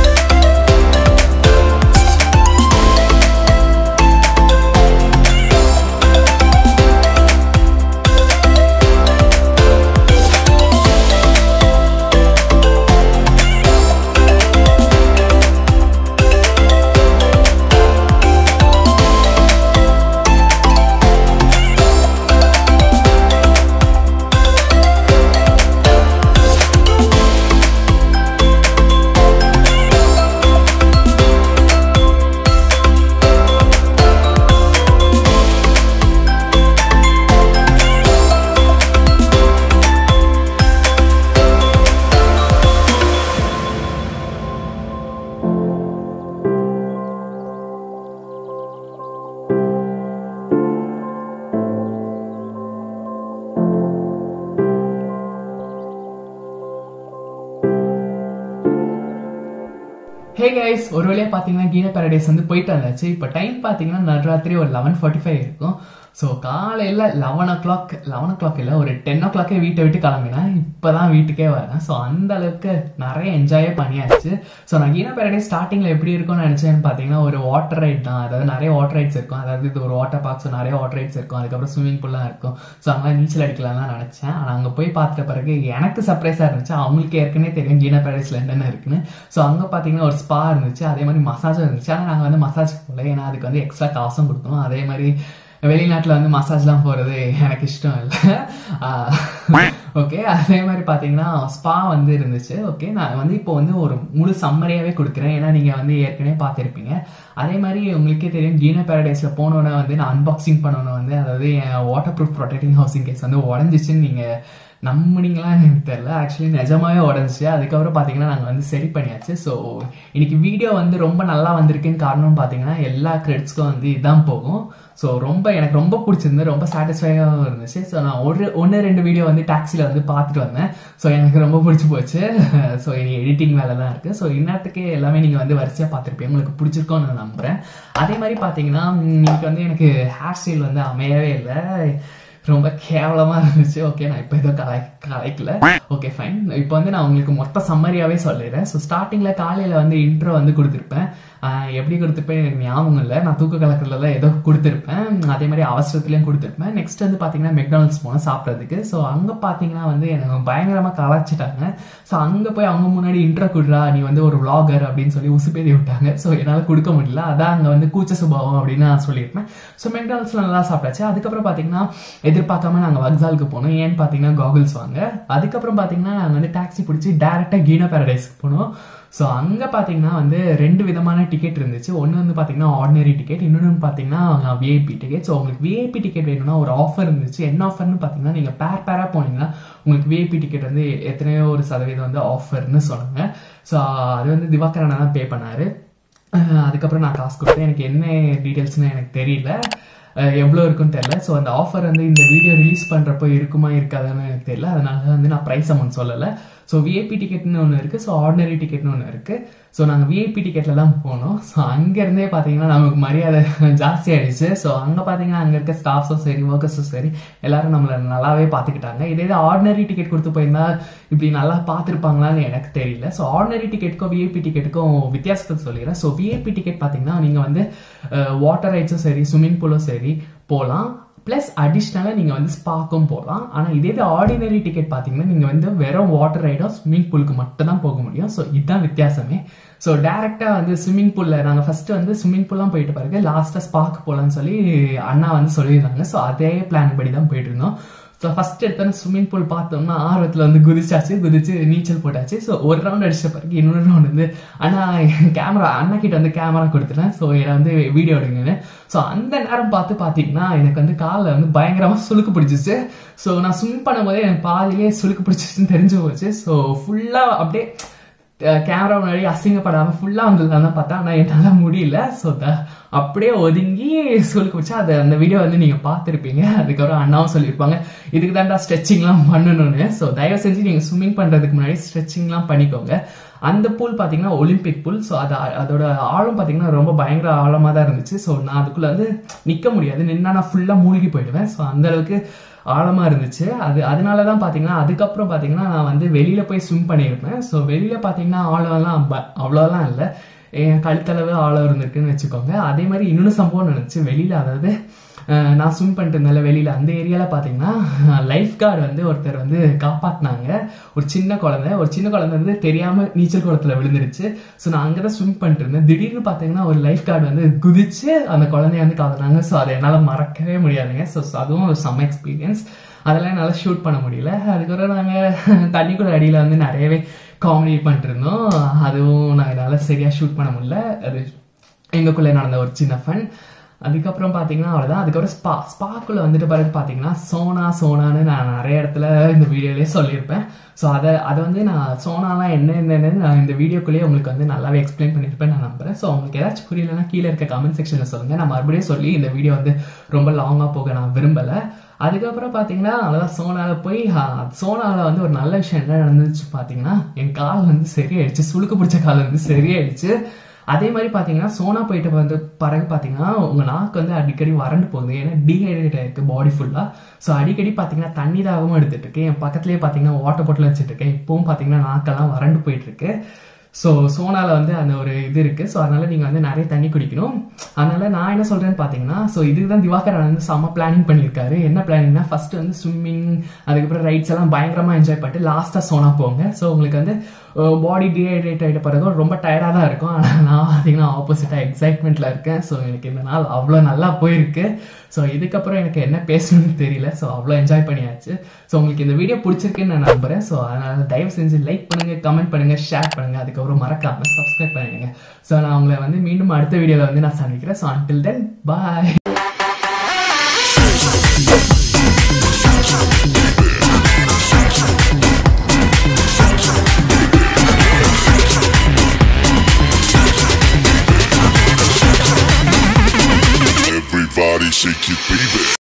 ஹே கைஸ் ஒரு வழியா பாத்தீங்கன்னா கீன பாரடைஸ் வந்து போயிட்டு வந்தாச்சு இப்போ டைம் பாத்தீங்கன்னா நடுராத்திரி ஒரு லெவன் ஃபார்ட்டி ஃபைவ் இருக்கும் ஸோ காலையில் eleven o'clock eleven o'clock இல்லை ஒரு டென் ஓ கிளாக்கே வீட்டை விட்டு கிளம்பினேன் இப்போ தான் வீட்டுக்கே வரேன் ஸோ அந்த அளவுக்கு நிறைய என்ஜாயே பண்ணியாச்சு ஸோ நான் கீனா பேரடைஸ் ஸ்டார்டிங்கில் எப்படி இருக்கும்னு நினச்சேன்னு பார்த்தீங்கன்னா ஒரு வாட்டர் ரைட் தான் அதாவது நிறைய வாட்டர் ரைட்ஸ் இருக்கும் அதாவது இது ஒரு வாட்டர் பார்க் ஸோ நிறைய வாட்டர் ரைட்ஸ் இருக்கும் அதுக்கப்புறம் ஸ்விம்மிங் பூல்லாம் இருக்கும் ஸோ அங்கே நீச்சல் அடிக்கலாம்லாம் நினச்சேன் ஆனால் அங்கே போய் பார்த்த பிறகு எனக்கு சர்ப்ரைஸாக இருந்துச்சு அவங்களுக்கு ஏற்கனவே தெரியும் கீனா பேரடைஸில் என்னென்ன இருக்குன்னு ஸோ அங்கே பார்த்தீங்கன்னா ஒரு ஸ்பா இருந்துச்சு அதே மாதிரி மசாஜும் இருந்துச்சு ஆனால் நாங்கள் வந்து மசாஜ் போகல ஏன்னா அதுக்கு வந்து எக்ஸ்ட்ரா காசும் கொடுத்தோம் அதே மாதிரி வெளிநாட்டில் வந்து மசாஜ்லாம் போகிறது எனக்கு இஷ்டம் இல்லை ஓகே அதே மாதிரி பார்த்தீங்கன்னா ஸ்பா வந்து இருந்துச்சு ஓகே நான் வந்து இப்போ வந்து ஒரு முழு சம்மரியாகவே கொடுக்குறேன் ஏன்னா நீங்கள் வந்து ஏற்கனவே பார்த்துருப்பீங்க அதே மாதிரி உங்களுக்கே தெரியும் கீனா பேரடைஸில் போனோன்னே வந்து நான் அன்பாக்சிங் பண்ணணும் வந்து அதாவது என் waterproof protecting housing case வந்து உடஞ்சிச்சுன்னு நீங்கள் நம்புனீங்களா எனக்கு தெரியல ஆக்சுவலி நிஜமாவே உடஞ்சிச்சு அதுக்கப்புறம் பார்த்தீங்கன்னா நாங்கள் வந்து சரி பண்ணியாச்சு ஸோ இன்னைக்கு வீடியோ வந்து ரொம்ப நல்லா வந்திருக்குன்னு காரணம் பார்த்தீங்கன்னா எல்லா கிரெடிட்ஸ்க்கும் வந்து இதான் போகும் ஸோ ரொம்ப எனக்கு ரொம்ப பிடிச்சிருந்து ரொம்ப சாட்டிஸ்ஃபைடாகவும் இருந்துச்சு ஸோ நான் ஒரு ஒன்று ரெண்டு வீடியோ வந்து டாக்ஸியில் வந்து பார்த்துட்டு வந்தேன் ஸோ எனக்கு ரொம்ப பிடிச்சி போச்சு ஸோ இனி எடிட்டிங் வேலை தான் இருக்குது ஸோ இன்னத்துக்கு எல்லாமே நீங்கள் வந்து வரிசையாக பார்த்துருப்பீங்க உங்களுக்கு பிடிச்சிருக்கோன்னு நான் நம்புகிறேன் அதே மாதிரி பார்த்தீங்கன்னா இன்னைக்கு வந்து எனக்கு ஹேர் ஸ்டைல் வந்து அமையவே இல்லை ரொம்ப கேவலமா இருந்துச்சு ஓகே நான் இப்போ ஏதோ கலை கலைக்கல ஓகே ஃபைன் இப்போ வந்து நான் உங்களுக்கு மொத்த சம்மரியாவே சொல்லிடுறேன் ஸோ ஸ்டார்டிங்ல காலையில வந்து இன்ட்ரோ வந்து கொடுத்துருப்பேன் ஆஹ் எப்படி கொடுத்துருப்பேன் எனக்கு ஞாபகம் இல்லை நான் தூக்க கலக்கத்துல தான் ஏதோ கொடுத்துருப்பேன் அதே மாதிரி அவசரத்துலையும் கொடுத்துருப்பேன் நெக்ஸ்ட் வந்து பார்த்தீங்கன்னா மெக்டானல்ட்ஸ் போனோம் சாப்பிட்றதுக்கு ஸோ அங்கே பார்த்தீங்கன்னா வந்து எனக்கு பயங்கரமாக கலாச்சிட்டாங்க ஸோ அங்கே போய் அவங்க முன்னாடி இன்ட்ரோ கொடுறா நீ வந்து ஒரு vlogger அப்படின்னு சொல்லி உசுப்பேதி விட்டாங்க ஸோ என்னால் கொடுக்க முடியல அதான் அங்கே வந்து கூச்ச சுபாவம் அப்படின்னு நான் சொல்லியிருப்பேன் ஸோ மெக்டானல்ட்ஸ்ல நல்லா சாப்பிட்டாச்சு அதுக்கப்புறம் பார்த்தீங்கன்னா எதிர்பார்க்காம நாங்கள் வக்ஸாலுக்கு போனோம் ஏன்னு பார்த்தீங்கன்னா காகுல்ஸ் வாங்க அதுக்கப்புறம் பார்த்தீங்கன்னா நாங்கள் வந்து டாக்ஸி பிடிச்சி டேரெக்டாக கீனா பேரடைஸ்க்கு போனோம் ஸோ அங்கே பார்த்தீங்கன்னா வந்து ரெண்டு விதமான டிக்கெட் இருந்துச்சு ஒன்று வந்து பார்த்தீங்கன்னா ஆர்டினரி டிக்கெட் இன்னொன்று பார்த்தீங்கன்னா விஐபி டிக்கெட் ஸோ உங்களுக்கு விஐபி டிக்கெட் வேணும்னா ஒரு ஆஃபர் இருந்துச்சு என்ன ஆஃபர்னு பார்த்தீங்கன்னா நீங்கள் பேர் பேராக போனீங்கன்னா உங்களுக்கு விஐபி டிக்கெட் வந்து எத்தனையோ ஒரு சதவீதம் வந்து ஆஃபர்னு சொன்னாங்க ஸோ அது வந்து திவாகரனை தான் பே பண்ணாரு அஹ் அதுக்கப்புறம் நான் காசு கொடுத்தேன் எனக்கு என்ன டீட்டெயில்ஸ்னு எனக்கு தெரியல அஹ் எவ்வளோ இருக்குன்னு தெரியல ஸோ அந்த ஆஃபர் வந்து இந்த வீடியோ ரிலீஸ் பண்ணுறப்போ இருக்குமா இருக்காதுன்னு எனக்கு தெரியல அதனால வந்து நான் ப்ரைஸ் அமௌண்ட் சொல்லலை ஸோ விஐபி டிக்கெட்னு ஒன்று இருக்குது ஸோ ஆர்டினரி டிக்கெட்னு ஒன்று இருக்குது ஸோ நாங்கள் விஐபி டிக்கெட்டில் தான் போனோம் ஸோ அங்கேருந்தே பார்த்தீங்கன்னா நமக்கு மரியாதை ஜாஸ்தி ஆயிடுச்சு ஸோ அங்கே பார்த்தீங்கன்னா அங்கே இருக்க ஸ்டாஃப்ஸும் சரி ஒர்க்கர்ஸும் சரி எல்லாரும் நம்மளை நல்லாவே பார்த்துக்கிட்டாங்க இதே இது ஆர்டினரி டிக்கெட் கொடுத்து போயிருந்தா இப்படி நல்லா பார்த்துருப்பாங்களான்னு எனக்கு தெரியல ஸோ ஆர்டினரி டிக்கெட்டுக்கும் விஐபி டிக்கெட்டுக்கும் வித்தியாசத்தை சொல்லிடுறேன் ஸோ விஐபி டிக்கெட் பார்த்தீங்கன்னா நீங்கள் வந்து வாட்டர் ரைட்ஸும் சரி ஸ்விம்மிங் பூலும் சரி போகலாம் ப்ளஸ் அடிஷ்னலாக நீங்கள் வந்து ஸ்பாக்கும் போகலாம் ஆனால் இதே இது ஆர்டினரி டிக்கெட் பார்த்தீங்கன்னா நீங்கள் வந்து வெறும் வாட்டர் ரைடும் ஸ்விம்மிங் பூலுக்கு மட்டும் தான் போக முடியும் ஸோ இதுதான் வித்தியாசமே ஸோ டேரெக்டாக வந்து ஸ்விம்மிங் பூலில் நாங்கள் ஃபஸ்ட்டு வந்து ஸ்விம்மிங் பூல்லாம் போயிட்டு பாருங்க லாஸ்ட்டாக ஸ்பாக்கு போகலான்னு சொல்லி அண்ணா வந்து சொல்லியிருந்தாங்க ஸோ அதே பிளான் படி தான் போயிட்டு இருந்தோம் ஸோ ஃபர்ஸ்ட் எடுத்தோன்னு ஸ்விம்மிங் பூல் பார்த்தோம்னா ஆர்வத்தில் வந்து குதிச்சாச்சு குதிச்சு நீச்சல் போட்டாச்சு ஸோ ஒரு ரவுண்ட் அடிச்ச பிறகு இன்னொரு ரவுண்ட் வந்து அண்ணா கேமரா அண்ணா கிட்ட வந்து கேமரா கொடுத்துட்டேன் ஸோ என்னை வந்து வீடியோ எடுங்கன்னு ஸோ அந்த நேரம் பார்த்து பார்த்தீங்கன்னா எனக்கு வந்து காலில் வந்து பயங்கரமாக சுளுக்கு பிடிச்சிச்சு ஸோ நான் ஸ்விம் பண்ணும்போதே எனக்கு பாதியிலே சுளுக்கு பிடிச்சிச்சுன்னு தெரிஞ்சு போச்சு ஸோ ஃபுல்லாக அப்படியே கேமரா முன்னாடி அசிங்கப்படாம ஃபுல்லா வந்ததுதான் தான் பார்த்தா ஆனால் என்னால் முடியல ஸோ அப்படியே ஒதுங்கி சொல்லிக்கு வச்சா அதை அந்த வீடியோ வந்து நீங்க பார்த்துருப்பீங்க அதுக்கப்புறம் அண்ணாவும் சொல்லியிருப்பாங்க இதுக்கு தான்டா ஸ்ட்ரெச்சிங்லாம் பண்ணணும்னு ஸோ தயவு செஞ்சு நீங்க ஸ்விம்மிங் பண்றதுக்கு முன்னாடி ஸ்ட்ரெச்சிங்லாம் பண்ணிக்கோங்க அந்த பூல் பார்த்தீங்கன்னா ஒலிம்பிக் பூல் ஸோ அது அதோட ஆழம் பார்த்தீங்கன்னா ரொம்ப பயங்கர ஆழமாக தான் இருந்துச்சு ஸோ நான் அதுக்குள்ள வந்து நிற்க முடியாது நின்னா நான் ஃபுல்லாக மூழ்கி போயிடுவேன் ஸோ அந்த அளவுக்கு ஆழமா இருந்துச்சு அது அதனால தான் பார்த்தீங்கன்னா அதுக்கப்புறம் பார்த்தீங்கன்னா நான் வந்து வெளியில போய் ஸ்விம் பண்ணியிருப்பேன் ஸோ வெளியில பார்த்தீங்கன்னா ஆழம்லாம் ப- அவ்வளோலாம் இல்லை என் கழுத்தளவு ஆழம் இருந்திருக்குன்னு வச்சுக்கோங்க அதே மாதிரி இன்னொன்று சம்பவம் நினைச்சு வெளியில அதாவது அஹ், நான் ஸ்விம் பண்ணிட்டு இருந்தேன்ல வெளியில அந்த ஏரியால பாத்தீங்கன்னா லைஃப் கார்டு வந்து ஒருத்தர் வந்து காப்பாத்தினாங்க ஒரு சின்ன குழந்தை ஒரு சின்ன குழந்தை வந்து தெரியாம நீச்சல் குளத்துல விழுந்துருச்சு ஸோ நான் அங்கதான் ஸ்விம் பண்ணிட்டு இருந்தேன் திடீர்னு பாத்தீங்கன்னா ஒரு லைஃப் கார்டு வந்து குதிச்சு அந்த குழந்தைய வந்து காத்துனாங்க ஸோ அதை என்னால மறக்கவே முடியாதுங்க ஸோ அதுவும் ஒரு செம்ம எக்ஸ்பீரியன்ஸ் அதெல்லாம் என்னால் ஷூட் பண்ண முடியல அதுக்கப்புறம் நாங்கள் தண்ணிக்குள்ள அடியில் வந்து நிறையவே காமெடி பண்ணிட்டு இருந்தோம் அதுவும் நான் என்னால் சரியாக ஷூட் பண்ண முடியல அது எங்களுக்குள்ளே நடந்த ஒரு சின்ன ஃபன் அதுக்கப்புறம் பார்த்தீங்கன்னா அவ்வளோதான் அதுக்கப்புறம் ஸ்பா ஸ்பாக்குள்ள வந்துட்டு பிறகு பார்த்தீங்கன்னா சோனா சோனான்னு நான் நிறைய இடத்துல இந்த வீடியோலேயே சொல்லியிருப்பேன் ஸோ அதை அதை வந்து நான் சோனாலாம் என்ன என்னன்னு நான் இந்த வீடியோக்குள்ளேயே உங்களுக்கு வந்து நல்லாவே எக்ஸ்பிளைன் பண்ணியிருப்பேன் நான் நம்புறேன் ஸோ உங்களுக்கு ஏதாச்சும் புரியலன்னா கீழே இருக்க கமெண்ட் செக்ஷனில் சொல்லுங்கள் நான் மறுபடியும் சொல்லி இந்த வீடியோ வந்து ரொம்ப லாங்காக போக நான் விரும்பலை அதுக்கப்புறம் பார்த்தீங்கன்னா அதான் சோனாவில் போய் சோனாவில் வந்து ஒரு நல்ல விஷயம் என்ன நடந்துச்சு பார்த்தீங்கன்னா என் கால் வந்து சரியாயிடுச்சு சுளுக்கு பிடிச்ச கால் வந்து சரியாயிடுச்சு அதே மாதிரி பார்த்தீங்கன்னா சோனா போயிட்டு வந்து பிறகு பார்த்தீங்கன்னா உங்கள் நாக்கு வந்து அடிக்கடி வறண்டு போகுது ஏன்னா டீஹைட்ரேட் ஆயிருக்கு பாடி ஃபுல்லாக ஸோ அடிக்கடி பார்த்தீங்கன்னா தண்ணி தாகமும் எடுத்துட்டு இருக்கேன் என் பக்கத்துலேயே பார்த்தீங்கன்னா வாட்டர் பாட்டில் வச்சுட்டு இருக்கேன் இப்பவும் பார்த்தீங்கன்னா நாக்கெல்லாம் வறண்டு போயிட்டு இருக்கு ஸோ சோனால வந்து அந்த ஒரு இது இருக்கு ஸோ அதனால நீங்க வந்து நிறைய தண்ணி குடிக்கணும் அதனால நான் என்ன சொல்றேன்னு பாத்தீங்கன்னா ஸோ இதுதான் திவாகர் வந்து செம்ம பிளானிங் பண்ணியிருக்காரு என்ன பிளானிங்னா ஃபர்ஸ்ட் வந்து ஸ்விம்மிங் அதுக்கப்புறம் ரைட்ஸ் எல்லாம் பயங்கரமா என்ஜாய் பண்ணிட்டு லாஸ்டா சோனா போங்க ஸோ உங்களுக்கு வந்து பாடி டீஹைட்ரேட் ஆகிட்ட பிறகு ரொம்ப டயர்டாக தான் இருக்கும் ஆனால் நான் பார்த்தீங்கன்னா ஆப்போசிட்டாக எக்ஸைட்மெண்ட்டில் இருக்கேன் ஸோ எனக்கு இந்த நாள் அவ்வளோ நல்லா போயிருக்கு ஸோ இதுக்கப்புறம் எனக்கு என்ன பேசணும்னு தெரியல ஸோ அவ்வளோ என்ஜாய் பண்ணியாச்சு ஸோ உங்களுக்கு இந்த வீடியோ பிடிச்சிருக்குன்னு நான் நம்புறேன் ஸோ அதனால தயவு செஞ்சு லைக் பண்ணுங்க கமெண்ட் பண்ணுங்க ஷேர் பண்ணுங்க அதுக்கப்புறம் மறக்காம சப்ஸ்கிரைப் பண்ணுங்க ஸோ நான் உங்களை வந்து மீண்டும் அடுத்த வீடியோவில் வந்து நான் சந்திக்கிறேன் ஸோ அன்டில் தென் பாய்